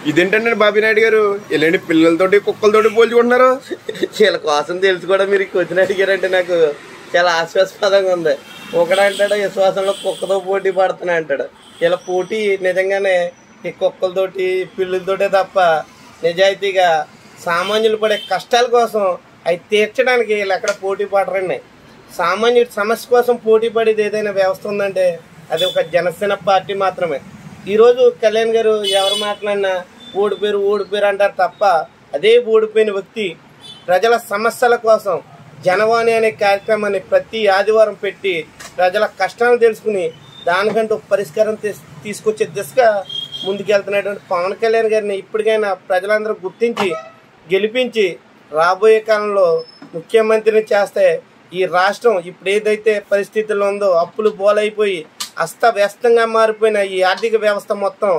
ఇదేంటండి బాబినాయుడు గారు ఎలాంటి పిల్లలతోటి కుక్కలతోటి పోల్చుకుంటున్నారు వీళ్ళ కోసం తెలుసు కూడా మీరు క్వశ్చన్ అడిగారంటే నాకు చాలా ఆశ్వాసపదంగా ఉంది ఒకడంటాడు విశ్వాసంలో కుక్కతో పోటీ పడుతున్నా అంటాడు ఇలా పోటీ నిజంగానే ఈ కుక్కలతోటి పిల్లులతోటే తప్ప నిజాయితీగా సామాన్యులు పడే కష్టాల కోసం అవి తీర్చడానికి వీళ్ళు ఎక్కడ పోటీ పడరండి సామాన్యుడి సమస్య కోసం పోటీ పడేది ఏదైనా వ్యవస్థ ఉందంటే అది ఒక జనసేన పార్టీ మాత్రమే ఈరోజు కళ్యాణ్ గారు ఎవరు మాట్లాడినా ఓడిపోయారు ఓడిపోయారు అంటారు తప్ప అదే ఓడిపోయిన వ్యక్తి ప్రజల సమస్యల కోసం జనవాణి అనే కార్యక్రమాన్ని ప్రతి ఆదివారం పెట్టి ప్రజల కష్టాలను తెలుసుకుని దానికంటూ ఒక పరిష్కారం తీస్- తీసుకొచ్చే దిశగా ముందుకెళ్తున్నటువంటి పవన్ కళ్యాణ్ గారిని ఇప్పటికైనా ప్రజలందరూ గుర్తించి గెలిపించి రాబోయే కాలంలో ముఖ్యమంత్రిని చేస్తే ఈ రాష్ట్రం ఇప్పుడు ఏదైతే పరిస్థితుల్లో ఉందో అప్పులు బోలైపోయి అస్తవ్యస్తంగా మారిపోయిన ఈ ఆర్థిక వ్యవస్థ మొత్తం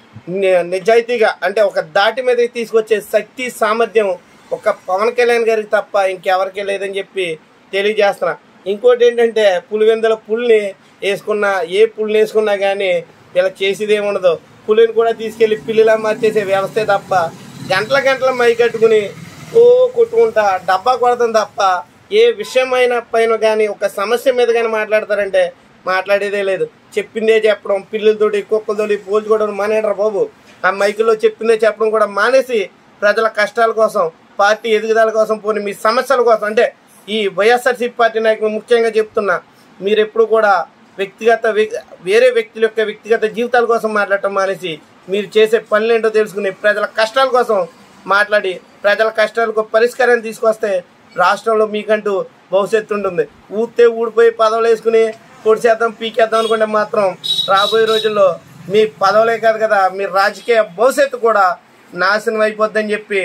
ని- నిజాయితీగా అంటే ఒక దాటి మీదకి తీసుకొచ్చే శక్తి సామర్థ్యం ఒక పవన్ కళ్యాణ్ గారికి తప్ప ఇంకెవరికి లేదని చెప్పి తెలియజేస్తున్నా ఇంకోటి ఏంటంటే పులివెందుల పుల్ని వేసుకున్న ఏ పుల్ని వేసుకున్నా కానీ ఇలా చేసేది ఏముండదు పులిని కూడా తీసుకెళ్లి పిల్లిలా మార్చేసే వ్యవస్థే తప్ప గంటల గంటల మై కట్టుకుని ఓ కొట్టుకుంటా డబ్బా కొడతాం తప్ప ఏ విషయమైన పైన కానీ ఒక సమస్య మీద కానీ మాట్లాడతారంటే మాట్లాడేదే లేదు చెప్పిందే చెప్పడం పిల్లలతోటి కుక్కలతోటి పోల్చుకోవడం మానేడరా బాబు ఆ మైకులో చెప్పిందే చెప్పడం కూడా మానేసి ప్రజల కష్టాల కోసం పార్టీ ఎదుగుదల కోసం పోనీ మీ సమస్యల కోసం అంటే ఈ వైఎస్ఆర్సీపీ పార్టీ నాయకులు ముఖ్యంగా చెప్తున్నా మీరు ఎప్పుడు కూడా వ్యక్తిగత వ్యక్- వేరే వ్యక్తుల యొక్క వ్యక్తిగత జీవితాల కోసం మాట్లాడటం మానేసి మీరు చేసే పనులేంటో తెలుసుకుని ప్రజల కష్టాల కోసం మాట్లాడి ప్రజల కష్టాలకు పరిష్కారం తీసుకొస్తే రాష్ట్రంలో మీకంటూ భవిష్యత్తు ఉంటుంది ఊతే ఊడిపోయి పదవులు వేసుకుని పొడిచేద్దాం పీకేద్దాం అనుకుంటే మాత్రం రాబోయే రోజుల్లో మీ పదవులే కాదు కదా మీ రాజకీయ భవిష్యత్తు కూడా నాశనం అయిపోద్దని చెప్పి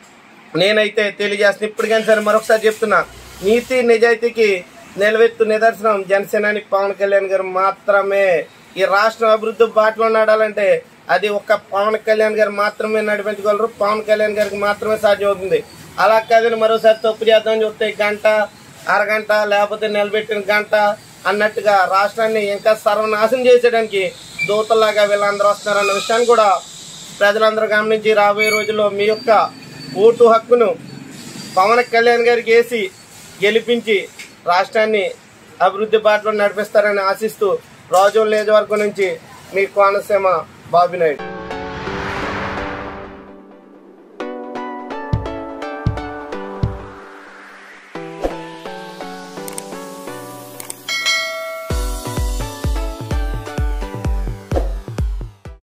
నేనైతే తెలియజేస్తున్నా ఇప్పటికైనా సరే మరొకసారి చెప్తున్నా నీతి నిజాయితీకి నిలవెత్తు నిదర్శనం జనసేనాని పవన్ కళ్యాణ్ గారు మాత్రమే ఈ రాష్ట్రం అభివృద్ధి బాటలో నడాలంటే అది ఒక్క పవన్ కళ్యాణ్ గారు మాత్రమే నడిపించగలరు పవన్ కళ్యాణ్ గారికి మాత్రమే సాధ్యమవుతుంది అలా కాదని మరోసారి తప్పు చేద్దామని చెప్తే గంట అరగంట లేకపోతే నిలబెట్టిన గంట అన్నట్టుగా రాష్ట్రాన్ని ఇంకా సర్వనాశనం చేసేయడానికి దూతల్లాగా వీళ్ళందరూ వస్తున్నారన్న విషయాన్ని కూడా ప్రజలందరూ గమనించి రాబోయే రోజుల్లో మీ యొక్క ఓటు హక్కును పవన్ కళ్యాణ్ గారికి వేసి గెలిపించి రాష్ట్రాన్ని అభివృద్ధి బాటలో నడిపిస్తారని ఆశిస్తూ రోజు నియోజకవర్గం నుంచి మీ కోనసీమ బాబినాయుడు